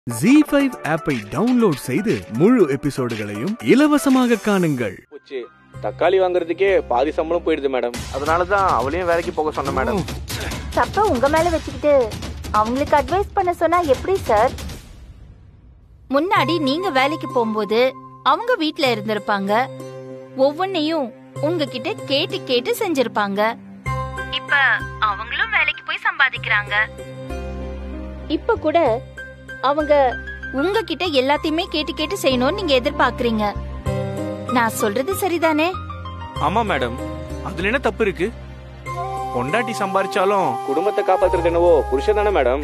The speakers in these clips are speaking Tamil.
ஜி ஃபைவ் ஆப்பை டவுன்லோட் செய்து முழு எபிசோடுகளையும் இலவசமாக காணுங்கள் போச்சு தக்காளி வாங்குறதுக்கே பாதி சம்பளம் போயிடுது மேடம் அதனால தான் அவளையும் வேலைக்கு போக சொன்னேன் மேடம் தப்ப உங்க மேல வச்சுக்கிட்டு அவங்களுக்கு அட்வைஸ் பண்ண சொன்னா எப்படி சார் முன்னாடி நீங்க வேலைக்கு போகும்போது அவங்க வீட்ல இருந்திருப்பாங்க ஒவ்வொன்னையும் உங்ககிட்ட கேட்டு கேட்டு செஞ்சிருப்பாங்க இப்ப அவங்களும் வேலைக்கு போய் சம்பாதிக்கிறாங்க இப்ப கூட அவங்க உங்ககிட்ட எல்லாத்தையுமே கேட்டு கேட்டு செய்யணும்னு நீங்க எதிர்பார்க்கறீங்க நான் சொல்றது சரிதானே ஆமா மேடம் அதுல என்ன தப்பு இருக்கு பொண்டாட்டி சம்பாரிச்சாலும் குடும்பத்தை காப்பாத்துறது என்னவோ புருஷன் தானே மேடம்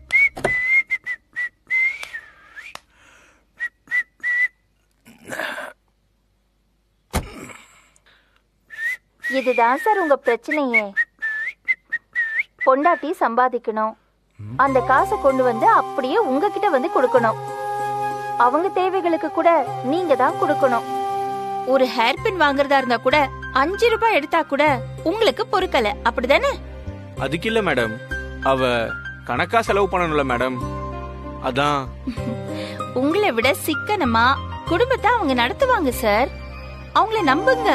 இதுதான் சார் உங்க பிரச்சனையே பொண்டாட்டி சம்பாதிக்கணும் அந்த காசை கொண்டு வந்து அப்படியே உங்ககிட்ட வந்து கொடுக்கணும் அவங்க தேவைகளுக்கு கூட நீங்க தான் கொடுக்கணும் ஒரு ஹேர் பின் வாங்குறதா இருந்தா கூட அஞ்சு ரூபாய் எடுத்தா கூட உங்களுக்கு பொறுக்கல அப்படிதானே அதுக்கு இல்ல மேடம் அவ கணக்கா செலவு பண்ணணும்ல மேடம் அதான் உங்களை விட சிக்கனமா குடும்பத்தை அவங்க நடத்துவாங்க சார் அவங்கள நம்புங்க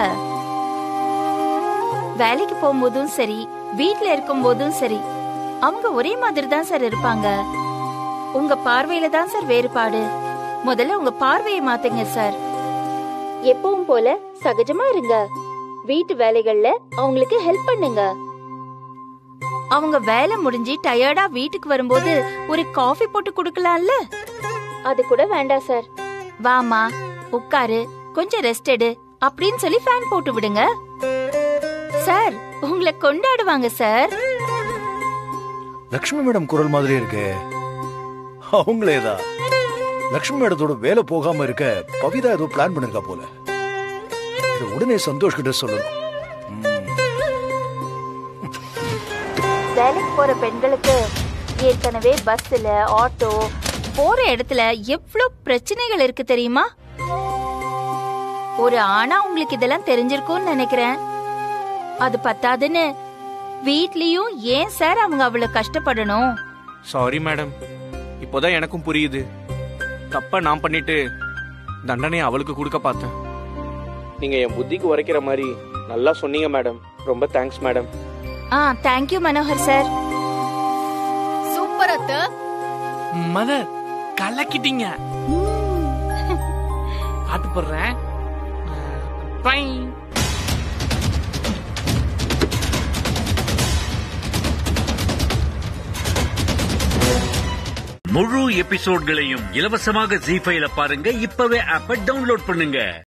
வேலைக்கு போகும்போதும் சரி வீட்ல இருக்கும் போதும் சரி அவங்க ஒரே மாதிரி தான் சார் இருப்பாங்க உங்க பார்வையில தான் சார் வேறுபாடு முதல்ல உங்க பார்வையை மாத்துங்க சார் எப்பவும் போல சகஜமா இருங்க வீட்டு வேலைகள்ல அவங்களுக்கு ஹெல்ப் பண்ணுங்க அவங்க வேலை முடிஞ்சு டயர்டா வீட்டுக்கு வரும்போது ஒரு காஃபி போட்டு கொடுக்கலாம்ல அது கூட வேண்டாம் சார் வாமா உட்காரு கொஞ்சம் ரெஸ்ட் எடு அப்படின்னு சொல்லி ஃபேன் போட்டு விடுங்க சார் உங்களை கொண்டாடுவாங்க சார் லக்ஷ்மி மேடம் குரல் மாதிரி இருக்கு அவங்களேதான் லக்ஷ்மி மேடத்தோட வேலை போகாம இருக்க பவிதா ஏதோ பிளான் பண்ணிருக்கா போல இது உடனே சந்தோஷ் கிட்ட சொல்லணும் ம். வேலைக்கு போற பெண்களுக்கு ஏற்கனவே பஸ்ல ஆட்டோ போற இடத்துல எவ்வளவு பிரச்சனைகள் இருக்கு தெரியுமா ஒரு ஆணா உங்களுக்கு இதெல்லாம் தெரிஞ்சிருக்கும்னு நினைக்கிறேன் அது பத்தாதுன்னு வீட்லயும் ஏன் சார் அவங்க அவ்வளவு கஷ்டப்படணும் சாரி மேடம் இப்போதான் எனக்கும் புரியுது தப்ப நான் பண்ணிட்டு தண்டனை அவளுக்கு கொடுக்க பார்த்தேன் நீங்க என் புத்திக்கு உரைக்கிற மாதிரி நல்லா சொன்னீங்க மேடம் ரொம்ப தேங்க்ஸ் மேடம் ஆ தேங்க்யூ மனோகர் சார் சூப்பர் அத்தை மதர் கலக்கிட்டீங்க பாட்டு போடுறேன் பை. முழு எபிசோட்களையும் இலவசமாக ஜி ஃபைல பாருங்க இப்பவே ஆப்ப டவுன்லோட் பண்ணுங்க